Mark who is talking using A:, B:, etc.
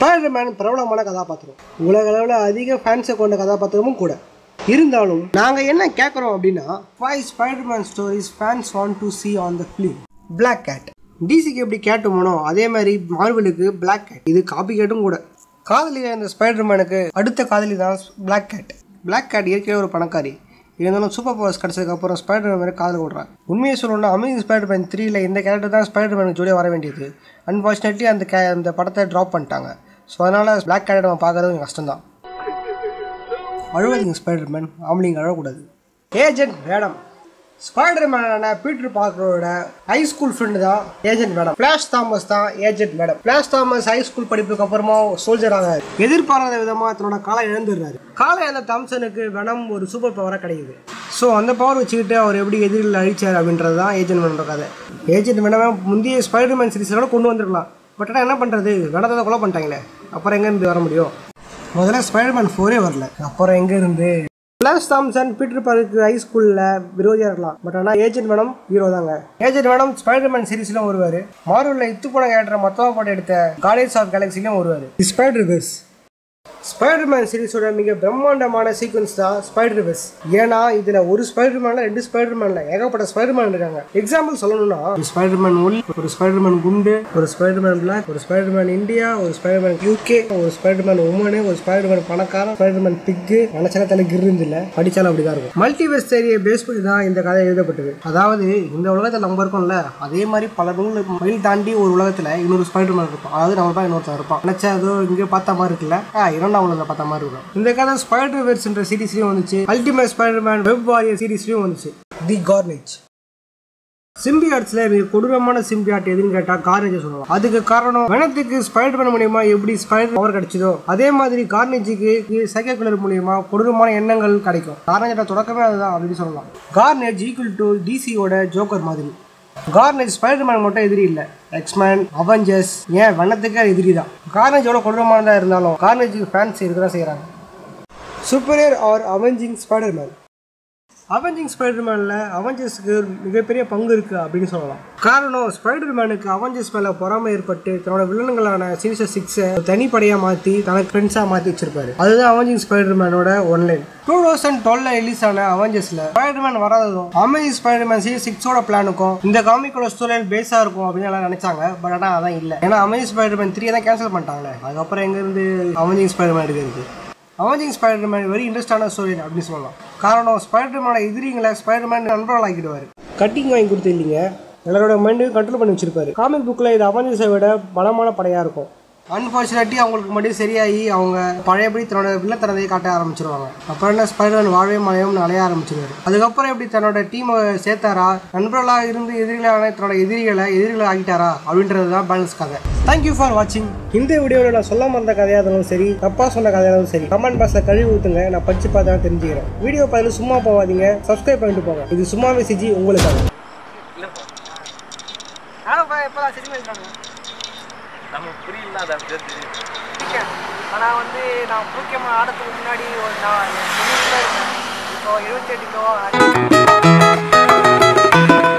A: Spiderman பிரபலமான கதாபாத்திரம் உலக அளவில் அதிக ஃபேன்ஸை கொண்ட கதாபாத்திரமும் கூட இருந்தாலும் நாங்கள் என்ன கேட்குறோம் அப்படின்னா five Spiderman stories fans want to see on the film Black Cat டிசிக்கு எப்படி கேட்டு போனோம் அதே மாதிரி மார்வலுக்கு Black Cat இது காப்பி கேட்டும் கூட காதலியா இந்த ஸ்பைடர்மேனுக்கு அடுத்த காதலி தான் Black Cat Black Cat ஏற்கனவே ஒரு பணக்காரி இருந்தாலும் சூப்பர் பவர்ஸ் கிடச்சதுக்கப்புறம் ஸ்பைடர் மேன் காதல் விடுறான் உண்மையை சொல்லணும்னா அமேசிங் ஸ்பைடர் மேன் த்ரீல இந்த கேரக்டர் தான் ஸ்பைடர் மேனுக்கு ஜோடியாக வர வேண்டியது அன்ஃபார்ச்சுனேட்லி அந்த கே அந்த படத்தை ட்ராப் பண்ணிட்டாங்க ஸோ அதனால் பிளாக் கேரக்டர் நம்ம பார்க்குறது கொஞ்சம் கஷ்டம்தான் அழுவாதீங்க ஸ்பைடர் மேன் ஆம்பளைங்க அழக்கூடாது ஏஜென்ட் மேடம் ஸ்பைடர் மேனான பீட்டர் பார்க்கரோட ஹை ஸ்கூல் ஃப்ரெண்டு தான் ஏஜென்ட் மேடம் ஃபிளாஷ் தாமஸ் தான் agent madam Flash Thomas high school படிப்புக்கு அப்புறமா சோல்ஜர் ஆகாது எதிர்பாராத விதமாக தன்னோட காலை இழந்துடுறாரு காலை இழந்த தாம்சனுக்கு வெனம் ஒரு சூப்பர் பவராக கிடைக்குது ஸோ அந்த பவர் வச்சுக்கிட்டு அவர் எப்படி எதிரில் அழிச்சார் அப்படின்றது தான் ஏஜென்ட் மேனோட கதை ஏஜென்ட் மேனமே முந்தைய ஸ்பைடர்மேன் சீரிஸோட கொண்டு வந்திருக்கலாம் பட் ஆனால் என்ன பண்ணுறது வெனத்தை கொலை பண்ணிட்டாங்களே அப்புறம் எங்கேருந்து வர முடியும் முதல்ல ஸ்பைடர்மேன் ஃபோரே வரல அப்புறம் எங்க இருந்து பிளாஸ் தாம்சன் பீட்டர் பார்க்கு ஹை ஸ்கூலில் விரோதியாக இருக்கலாம் பட் ஆனால் ஏஜென்ட் மேடம் ஹீரோ தாங்க ஏஜென்ட் மேடம் ஸ்பைடர்மேன் சீரிஸ்லையும் வருவார் மார்வலில் இத்து போன கேரக்டர் மொத்தமாக போட்டு எடுத்த கார்டியன்ஸ் ஆஃப் கேலக்சிலையும் வருவார் ஸ்பைடர் வெர்ஸ் ஸ்பைடர்மேன் சீரிஸோட மிக பிரம்மாண்டமான சீக்வன்ஸ் தான் ஸ்பைடர் வெர்ஸ் ஏன்னா இதுல ஒரு ஸ்பைடர்மேன்ல ரெண்டு ஸ்பைடர்மேன்ல ஏகப்பட்ட ஸ்பைடர்மேன் இருக்காங்க எக்ஸாம்பிள் சொல்லணும்னா ஒரு ஸ்பைடர்மேன் ஒல் ஒரு ஸ்பைடர்மேன் குண்டு ஒரு ஸ்பைடர்மேன் பிளாக் ஒரு ஸ்பைடர்மேன் இந்தியா ஒரு ஸ்பைடர்மேன் யூகே ஒரு ஸ்பைடர்மேன் உமனு ஒரு ஸ்பைடர்மேன் பணக்காரன் ஸ்பைடர்மேன் பிக்கு நினைச்சால தலை கிருந்து இல்ல படிச்சாலும் அப்படிதான் இருக்கும் மல்டிவர்ஸ் தேரியை பேஸ் பண்ணி தான் இந்த கதை எழுதப்பட்டது அதாவது இந்த உலகத்தில் நம்ம இருக்கோம்ல அதே மாதிரி பல நூல் மைல் தாண்டி ஒரு உலகத்துல இன்னொரு ஸ்பைடர்மேன் இருப்பான் அதாவது நம்ம தான் இன்னொருத்தன் இருப்பான் நினைச்சா ஏதோ இங்கே பார்த்த மாதிரி இருக்குல்ல ஆ, இரண்டாம் உலகத்தை பார்த்த மாதிரி இருக்கும் இந்த கதை ஸ்பைடர் வெர்ஸ்ன்ற சீரிஸ்லயும் வந்துச்சு அல்டிமேட் ஸ்பைடர்மேன் வெப் வாரியர் சீரிஸ்லயும் வந்துச்சு தி கார்னேஜ் சிம்பியாட்ஸ்ல மிக கொடூரமான சிம்பியாட் எதுன்னு கேட்டா கார்னேஜ் சொல்லலாம் அதுக்கு காரணம் வனத்துக்கு ஸ்பைடர்மேன் மூலியமா எப்படி ஸ்பைடர் பவர் கிடைச்சதோ அதே மாதிரி கார்னேஜுக்கு சைக்கோ கிளர் மூலியமா கொடூரமான எண்ணங்கள் கிடைக்கும் கார்னேஜோட தொடக்கமே அதுதான் அப்படின்னு சொல்லலாம் கார்னேஜ் ஈக்குவல் டு டிசியோட ஜோக்கர் மாதிரி கார்னேஜ் ஸ்பைடர்மேன் மட்டும் எதிரி இல்லை எக்ஸ்மேன் அவெஞ்சர்ஸ் ஏன் வனத்துக்கே எதிரி தான் கார்னேஜ் எவ்வளோ கொடூரமானதாக இருந்தாலும் கார்னேஜுக்கு ஃபேன்ஸ் இருக்க தான் செய்கிறாங்க சூப்பரியர் ஆர் அவெஞ்சிங் ஸ்பைடர்மேன் அவெஞ்சிங் ஸ்பைடர்மேனில் அவெஞ்சர்ஸ்க்கு மிகப்பெரிய பங்கு இருக்குது அப்படின்னு சொல்லலாம் காரணம் ஸ்பைடர்மேனுக்கு அவெஞ்சர்ஸ் மேலே பொறாமை ஏற்பட்டு தன்னோட வில்லன்களான சீசர் சிக்ஸை தனிப்படையாக மாற்றி தனக்கு ஃப்ரெண்ட்ஸாக மாற்றி வச்சிருப்பாரு அதுதான் அவெஞ்சிங் ஸ்பைடர்மேனோட ஒன்லைன் டூ தௌசண்ட் டுவெல்ல ரிலீஸ் ஆன அவெஞ்சர்ஸில் ஸ்பைடர்மேன் வராததும் அமேசிங் ஸ்பைடர்மேன் சீசர் சிக்ஸோட பிளானுக்கும் இந்த காமிக்கோட ஸ்டோரி பேஸாக இருக்கும் அப்படின்னு எல்லாம் நினைச்சாங்க பட் ஆனால் அதான் இல்லை ஏன்னா அமேசிங் ஸ்பைடர்மேன் த்ரீ தான் கேன்சல் பண்ணிட்டாங்களே அதுக்கப்புறம் எங்கேருந்து அவெஞ்சிங் ஸ்பைடர்மேன் எடுக்கிறது அவெஞ்சிங் ஸ்பைடர்மேன் வெரி இன்ட்ரெஸ்டான ஸ்டோரி அப்படின்னு சொல்லலாம் காரணம் ஸ்பைடர்மேனோட எதிரிங்களை ஸ்பைடர்மேன் நண்பர்கள் ஆக்கிடுவார் கட்டிங் வாங்கி கொடுத்து இல்லைங்க எல்லாரோட மைண்டையும் கண்ட்ரோல் பண்ணி வச்சிருப்பாரு காமிக் புக்கில் இது அவெஞ்சர்ஸை விட பலமான படையாக இருக்கும் அன்ஃபார்ச்சுனேட்லி அவங்களுக்கு மட்டும் சரியாகி அவங்க பழையபடி தன்னோட வில்லத்தனதையை காட்ட ஆரம்பிச்சிருவாங்க அப்புறம் என்ன ஸ்பைடர்மேன் வாழவே மலையும் அலைய ஆரம்பிச்சிருவாரு அதுக்கப்புறம் எப்படி தன்னோட டீமை சேர்த்தாரா நண்பர்களாக இருந்து எதிரிகளான தன்னோட எதிரிகளை எதிரிகளை ஆகிட்டாரா அப்படின்றது தான் பேலன்ஸ் கதை தேங்க்யூ ஃபார் வாட்சிங் இந்த வீடியோவில் நான் சொல்ல மறந்த கதையாக இருந்தாலும் சரி தப்பாக சொன்ன கதையாக இருந்தாலும் சரி கமெண்ட் பாக்ஸில் கழுவி ஊற்றுங்க நான் படிச்சு பார்த்து தான் தெரிஞ்சுக்கிறேன் வீடியோ பார்த்து சும்மா போகாதீங்க சப்ஸ்கிரைப் பண்ணிட்டு போங்க இது சும்மா மெசேஜ் உங்களுக்காக
B: நம்ம புரியல அதை அப்படியே தெரியும்
A: ஆனால் வந்து நான் முக்கியமாக ஆடத்துக்கு முன்னாடி ஒரு நான் இப்போ இருபத்தெட்டு கிலோ